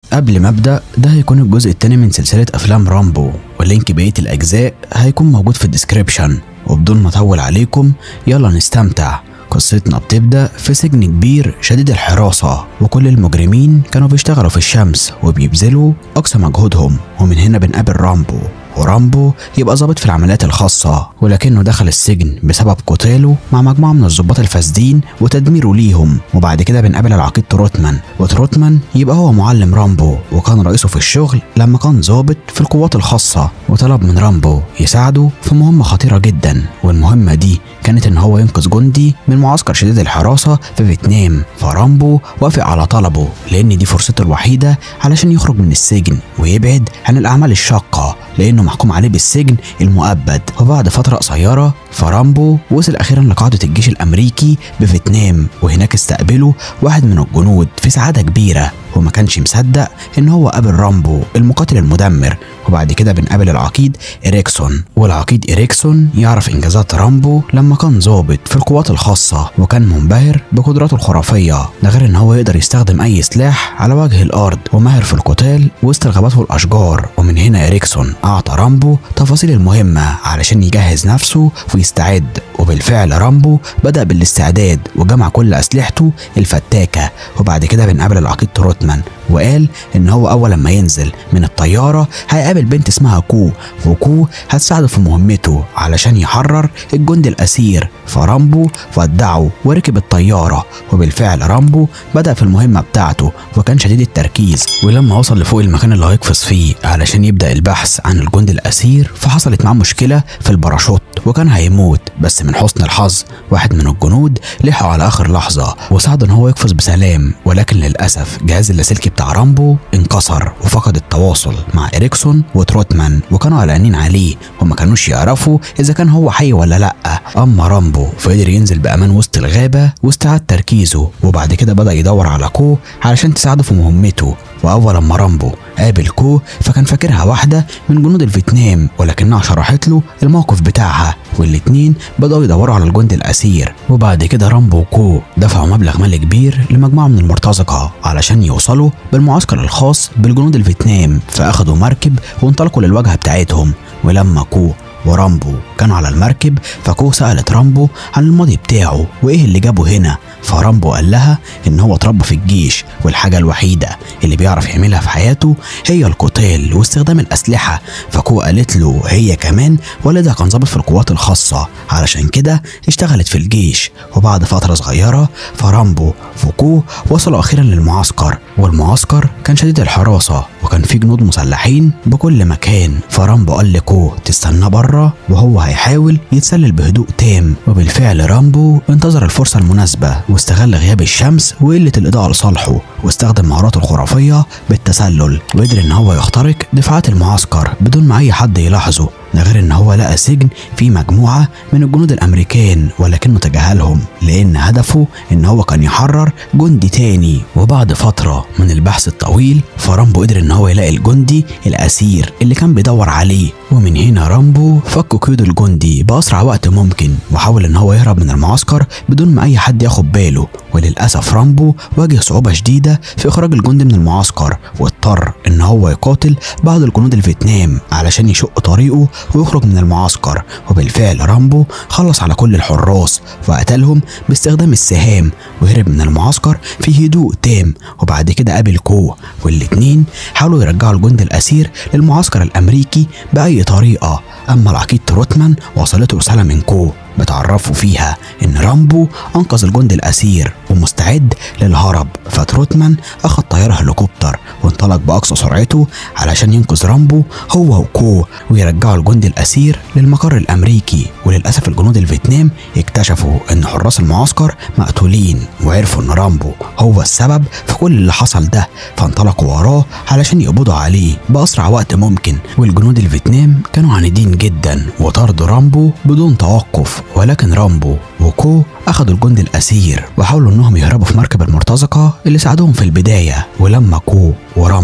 قبل ما ابدا ده هيكون الجزء التاني من سلسله افلام رامبو واللينك بقيه الاجزاء هيكون موجود في الديسكريبشن وبدون ما اطول عليكم يلا نستمتع قصتنا بتبدا في سجن كبير شديد الحراسه وكل المجرمين كانوا بيشتغلوا في الشمس وبيبذلوا اقصى مجهودهم ومن هنا بنقابل رامبو ورامبو يبقى ظابط في العمليات الخاصة ولكنه دخل السجن بسبب قتاله مع مجموعة من الضباط الفاسدين وتدميره ليهم وبعد كده بنقابل العقيد تروتمان وتروتمان يبقى هو معلم رامبو وكان رئيسه في الشغل لما كان ظابط في القوات الخاصة وطلب من رامبو يساعده في مهمة خطيرة جدا والمهمة دي كانت ان هو ينقذ جندي من معسكر شديد الحراسة في فيتنام فرامبو وافق على طلبه لان دي فرصته الوحيدة علشان يخرج من السجن ويبعد عن الاعمال الشاقة لانه محكوم عليه بالسجن المؤبد وبعد فترة قصيرة فرامبو وصل اخيرا لقاعدة الجيش الامريكي بفيتنام وهناك استقبله واحد من الجنود في سعادة كبيرة وما كانش مصدق ان هو قابل رامبو المقاتل المدمر وبعد كده بنقابل العقيد إريكسون والعقيد إريكسون يعرف إنجازات رامبو لما كان ضابط في القوات الخاصة وكان منبهر بقدراته الخرافية ده غير إن هو يقدر يستخدم أي سلاح على وجه الأرض وماهر في القتال وسط الغابات والأشجار ومن هنا إريكسون أعطى رامبو تفاصيل المهمة علشان يجهز نفسه ويستعد وبالفعل رامبو بدأ بالاستعداد وجمع كل أسلحته الفتاكة وبعد كده بنقابل العقيد تروتمان وقال ان هو اول لما ينزل من الطياره هيقابل بنت اسمها كو وكو هتساعده في مهمته علشان يحرر الجندي الاسير فرامبو ودعه وركب الطياره وبالفعل رامبو بدا في المهمه بتاعته وكان شديد التركيز ولما وصل لفوق المكان اللي هيقفز فيه علشان يبدا البحث عن الجندي الاسير فحصلت معاه مشكله في الباراشوت وكان هيموت بس من حسن الحظ واحد من الجنود لحقه على اخر لحظه وساعده ان هو يقفز بسلام ولكن للاسف جهاز اللاسلكي بتاع رامبو انكسر وفقد التواصل مع إريكسون وتروتمان وكانوا قلقانين عليه وما كانوش يعرفوا إذا كان هو حي ولا لأ أما رامبو فقدر ينزل بأمان وسط الغابة واستعاد تركيزه وبعد كده بدأ يدور على كو علشان تساعده في مهمته وأول لما رامبو قابل كو فكان فاكرها واحدة من جنود الفيتنام ولكنها شرحت له الموقف بتاعها والاتنين بدأوا يدوروا على الجندي الأسير وبعد كده رامبو وكو دفعوا مبلغ مالي كبير لمجموعة من المرتزقة علشان يوصلوا بالمعسكر الخاص بالجنود الفيتنام فأخدوا مركب وانطلقوا للواجهة بتاعتهم ولما كو ورامبو كانوا على المركب فكو سألت رامبو عن الماضي بتاعه وإيه اللي جابه هنا فرامبو قال لها إن هو اتربى في الجيش والحاجة الوحيدة اللي بيعرف يعملها في حياته هي القتال واستخدام الأسلحة فكو قالت له هي كمان والدها كان ضابط في القوات الخاصة علشان كده اشتغلت في الجيش وبعد فترة صغيرة فرامبو وكو وصلوا أخيرا للمعسكر والمعسكر كان شديد الحراسة وكان فيه جنود مسلحين بكل مكان فرامبو قال لكو تستنى بره وهو هيحاول يتسلل بهدوء تام وبالفعل رامبو انتظر الفرصة المناسبة واستغل غياب الشمس وقلة الإضاءة لصالحه واستخدم مهاراته الخرافية بالتسلل وقدر إن هو يخترق دفاعات المعسكر بدون ما أي حد يلاحظه ده غير ان هو لقى سجن فيه مجموعة من الجنود الامريكان ولكنه تجاهلهم لان هدفه ان هو كان يحرر جندي تاني وبعد فترة من البحث الطويل فرامبو قدر ان هو يلاقي الجندي الاسير اللي كان بيدور عليه ومن هنا رامبو فك قيود الجندي باسرع وقت ممكن وحاول ان هو يهرب من المعسكر بدون ما اي حد ياخد باله وللاسف رامبو واجه صعوبة شديدة في اخراج الجندي من المعسكر واضطر ان هو يقاتل بعض الجنود الفيتنام علشان يشق طريقه ويخرج من المعسكر وبالفعل رامبو خلص على كل الحراس وقتلهم باستخدام السهام وهرب من المعسكر في هدوء تام وبعد كده قابل كو والاتنين حاولوا يرجعوا الجندي الأسير للمعسكر الأمريكي بأي طريقة أما العقيد تروتمان وصلته رسالة من كو بتعرفوا فيها ان رامبو انقذ الجندي الاسير ومستعد للهرب فتروتمان اخذ طياره هليكوبتر وانطلق باقصى سرعته علشان ينقذ رامبو هو وكو ويرجعوا الجندي الاسير للمقر الامريكي وللاسف الجنود الفيتنام اكتشفوا ان حراس المعسكر مقتولين وعرفوا ان رامبو هو السبب في كل اللي حصل ده فانطلقوا وراه علشان يقبضوا عليه باسرع وقت ممكن والجنود الفيتنام كانوا عنيدين جدا وطردوا رامبو بدون توقف ولكن رامبو وكو أخدوا الجندي الأسير وحاولوا إنهم يهربوا في مركب المرتزقة اللي ساعدوهم في البداية ولما كو ورامبو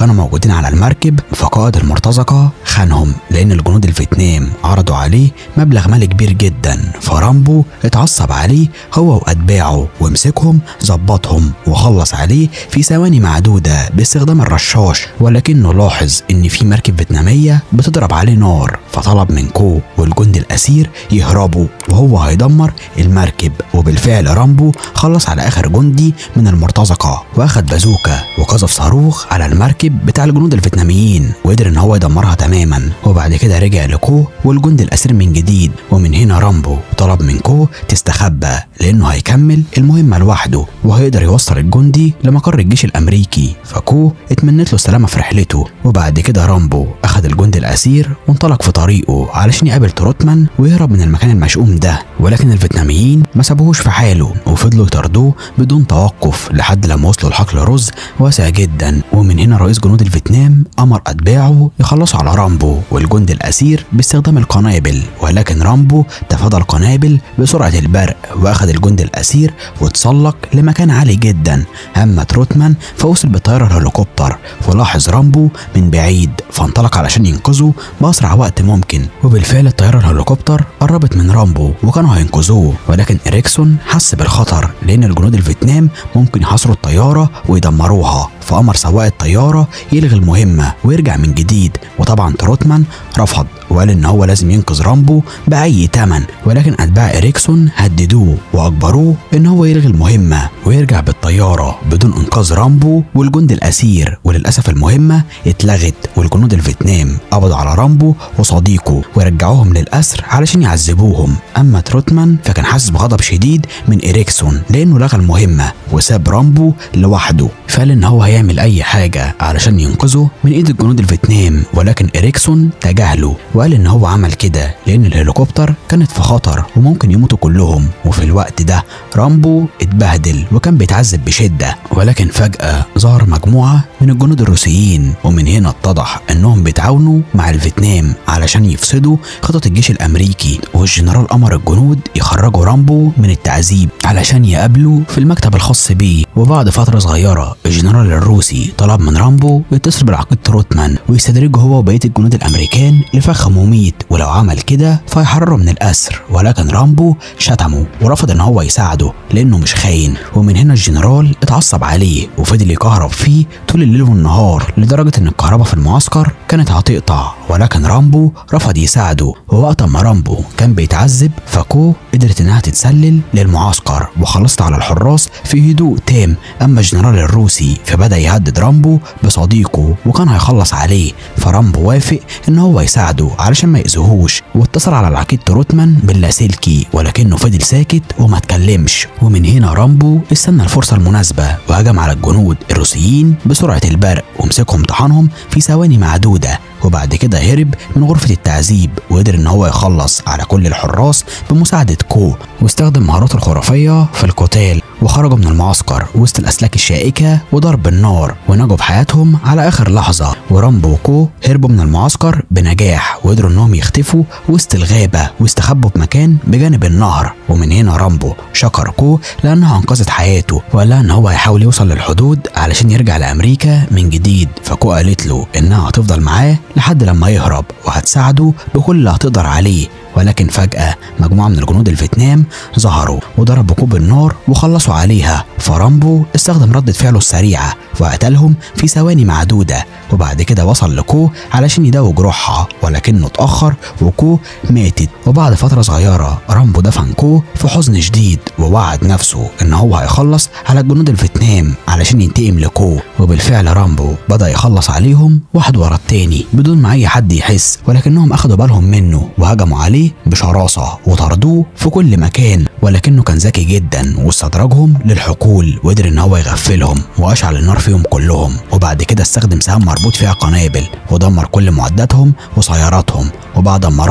كانوا موجودين على المركب فقائد المرتزقة خانهم لأن الجنود الفيتنام عرضوا عليه مبلغ مالي كبير جدا فرامبو اتعصب عليه هو وأتباعه ومسكهم ظبطهم وخلص عليه في ثواني معدودة باستخدام الرشاش ولكنه لاحظ إن في مركب فيتنامية بتضرب عليه نار فطلب من كو والجندي الأسير يهربوا وهو هيدمر المركب وبالفعل رامبو خلص على آخر جندي من المرتزقة واخد بازوكا وقذف صاروخ على المركب بتاع الجنود الفيتناميين وقدر ان هو يدمرها تماما وبعد كده رجع لكو والجندي الاسير من جديد ومن هنا رامبو طلب من كو تستخبى لانه هيكمل المهمه لوحده وهيقدر يوصل الجندي لمقر الجيش الامريكي فكو اتمنت له السلامه في رحلته وبعد كده رامبو اخد الجندي الاسير وانطلق في طريقه علشان يقابل تروتمان ويهرب من المكان المشؤوم ده ولكن الفيتناميين ما سابوهوش في حاله وفضلوا يطاردوه بدون توقف لحد لما وصلوا لحقل رز واسع جدا ومن هنا رئيس جنود الفيتنام امر اتباعه يخلصوا على رامبو والجندي الاسير باستخدام القنابل ولكن رامبو تفادى القنابل بسرعه البرق واخد الجندي الاسير واتسلق لمكان عالي جدا اما تروتمان فوصل بطياره الهليكوبتر ولاحظ رامبو من بعيد فانطلق علشان ينقذه باسرع وقت ممكن وبالفعل الطياره الهليكوبتر قربت من رامبو وكانوا هينقذوه ولكن اريكسون حس بالخطر لان الجنود الفيتنام ممكن يحاصروا الطياره ويدمروها فامر سواق الطياره يلغي المهمه ويرجع من جديد وطبعا تروتمان رفض وقال ان هو لازم ينقذ رامبو باي تمن ولكن اتباع اريكسون هددوه واجبروه ان هو يلغي المهمه ويرجع بالطياره بدون انقاذ رامبو والجندي الاسير وللاسف المهمه اتلغت والجنود الفيتنام قبضوا على رامبو وصديقه ورجعوهم للاسر علشان يعذبوهم اما تروتمان فكان حاسس بغضب شديد من اريكسون لانه لغى المهمه وساب رامبو لوحده فقال ان هو هيعمل اي حاجه علشان ينقذه من ايد الجنود الفيتنام ولكن اريكسون تجاهله وقال ان هو عمل كده لان الهليكوبتر كانت في خطر وممكن يموتوا كلهم وفي الوقت ده رامبو اتبهدل وكان بيتعذب بشده ولكن فجاه ظهر مجموعه من الجنود الروسيين ومن هنا اتضح انهم بيتعاونوا مع الفيتنام علشان يفسدوا خطط الجيش الامريكي والجنرال امر الجنود يخرجوا رامبو من التعذيب علشان يقابلوا في المكتب الخاص بيه وبعد فتره صغيره الجنرال الروسي طلب من رامبو يتصل بالعقيد تروتمان ويستدرجه هو وبقيه الجنود الامريكان لفخ مميت ولو عمل كده فيحرره من الاسر ولكن رامبو شتمه ورفض ان هو يساعده لانه مش خاين ومن هنا الجنرال اتعصب عليه وفضل يكهرب فيه طول الليل والنهار لدرجه ان الكهرباء في المعسكر كانت هتقطع ولكن رامبو رفض يساعده ووقت ما رامبو كان بيتعذب فكو قدرت انها تتسلل للمعسكر وخلصت على الحراس في هدوء تام اما الجنرال الروسي فبدا يهدد رامبو بصديقه وكان هيخلص عليه فرامبو وافق ان هو يساعده علشان ما يأذيهوش واتصل على العقيد تروتمان باللاسلكي ولكنه فضل ساكت وما اتكلمش ومن هنا رامبو استنى الفرصه المناسبه وهجم على الجنود الروسيين بسرعه البرق ومسكهم طحنهم في ثواني معدوده وبعد كده هرب من غرفة التعذيب وقدر ان هو يخلص على كل الحراس بمساعدة كو واستخدم مهاراته الخرافية في القتال وخرجوا من المعسكر وسط الأسلاك الشائكة وضرب النار ونجوا بحياتهم على آخر لحظة ورامبو وكو هربوا من المعسكر بنجاح وقدروا انهم يختفوا وسط الغابة واستخبوا في مكان بجانب النهر ومن هنا رامبو شكر كو لأنها أنقذت حياته وقال لها ان هو هيحاول يوصل للحدود علشان يرجع لأمريكا من جديد فكو قالت له انها هتفضل معاه لحد لما يهرب وهتساعده بكل اللي هتقدر عليه ولكن فجأة مجموعة من الجنود الفيتنام ظهروا وضربوا كوب النار وخلصوا عليها فرامبو استخدم ردة فعله السريعة وقتلهم في ثواني معدودة وبعد كده وصل لكو علشان يداوي جروحها ولكنه اتأخر وكو ماتت وبعد فترة صغيرة رامبو دفن كو في حزن شديد ووعد نفسه ان هو هيخلص على الجنود الفيتنام علشان ينتقم لكو وبالفعل رامبو بدأ يخلص عليهم واحد ورا التاني بدون ما اي حد يحس ولكنهم اخدوا بالهم منه وهجموا عليه بشراسة وطردوه في كل مكان ولكنه كان ذكي جدا واستدرجهم للحقول وقدر ان هو يغفلهم واشعل النار فيهم كلهم وبعد كده استخدم سهام مربوط فيها قنابل ودمر كل معداتهم وسياراتهم وبعد ما رامبو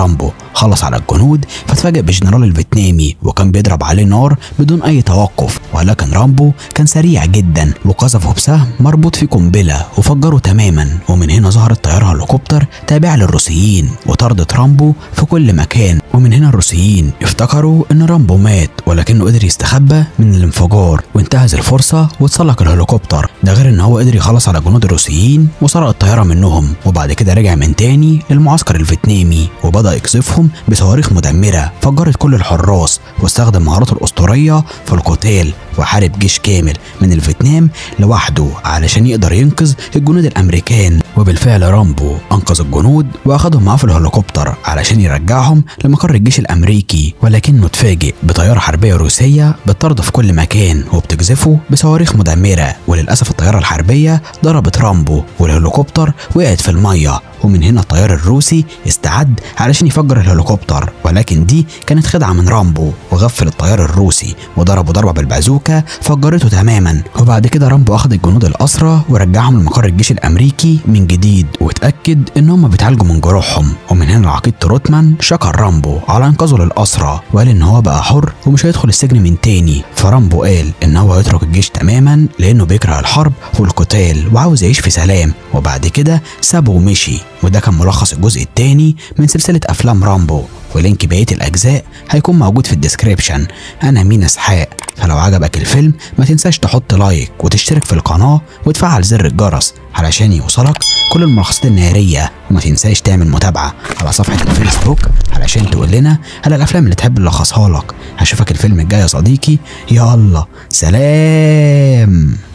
خلص على الجنود فاتفاجئ بالجنرال الفيتنامي وكان بيضرب عليه نار بدون اي توقف ولكن رامبو كان سريع جدا وقذفه بسهم مربوط في قنبله وفجره تماما ومن هنا ظهرت طياره هليكوبتر تابعه للروسيين وطردت رامبو في كل مكان ومن هنا الروسيين افتكروا ان رامبو مات ولكنه قدر يستخبى من الانفجار وانتهز الفرصه واتسلق الهليكوبتر ده غير ان هو قدر يخلص على جنود الروسيين وسرق الطياره منهم وبعد كده رجع من تاني للمعسكر الفيتنامي وبدا يقذفهم بصواريخ مدمره فجرت كل الحراس واستخدم مهاراته الاسطوريه في القتال وحارب جيش كامل من الفيتنام لوحده علشان يقدر ينقذ الجنود الامريكان وبالفعل رامبو انقذ الجنود واخدهم معاه في الهليكوبتر علشان يرجعهم لمقر الجيش الامريكي ولكنه اتفاجئ بطياره حربيه روسيه بتطرده في كل مكان وبتقذفه بصواريخ مدمره وللاسف الطياره الحربيه ضربت رامبو والهليكوبتر وقعت في الميه ومن هنا الطيار الروسي استعد علشان يفجر الهليكوبتر ولكن دي كانت خدعة من رامبو وغفل الطيار الروسي وضربه ضربة بالبازوكا فجرته تماما وبعد كده رامبو أخذ الجنود الأسرى ورجعهم لمقر الجيش الأمريكي من جديد واتأكد إن هم بيتعالجوا من جروحهم ومن هنا العقيد تروتمان شكر رامبو على إنقاذه للأسرى وقال إن هو بقى حر ومش هيدخل السجن من تاني فرامبو قال إن هو هيترك الجيش تماما لأنه بيكره الحرب والقتال وعاوز يعيش في سلام وبعد كده سابه ومشي وده كان ملخص الجزء الثاني من سلسلة أفلام رامبو ولينك بقية الأجزاء هيكون موجود في الديسكريبشن أنا مين إسحاق فلو عجبك الفيلم ما تنساش تحط لايك وتشترك في القناة وتفعل زر الجرس علشان يوصلك كل الملخصات النهارية وما تنساش تعمل متابعة على صفحة الفيسبوك علشان تقول لنا على الأفلام اللي تحب نلخصها لك هشوفك الفيلم الجاي يا صديقي يلا سلام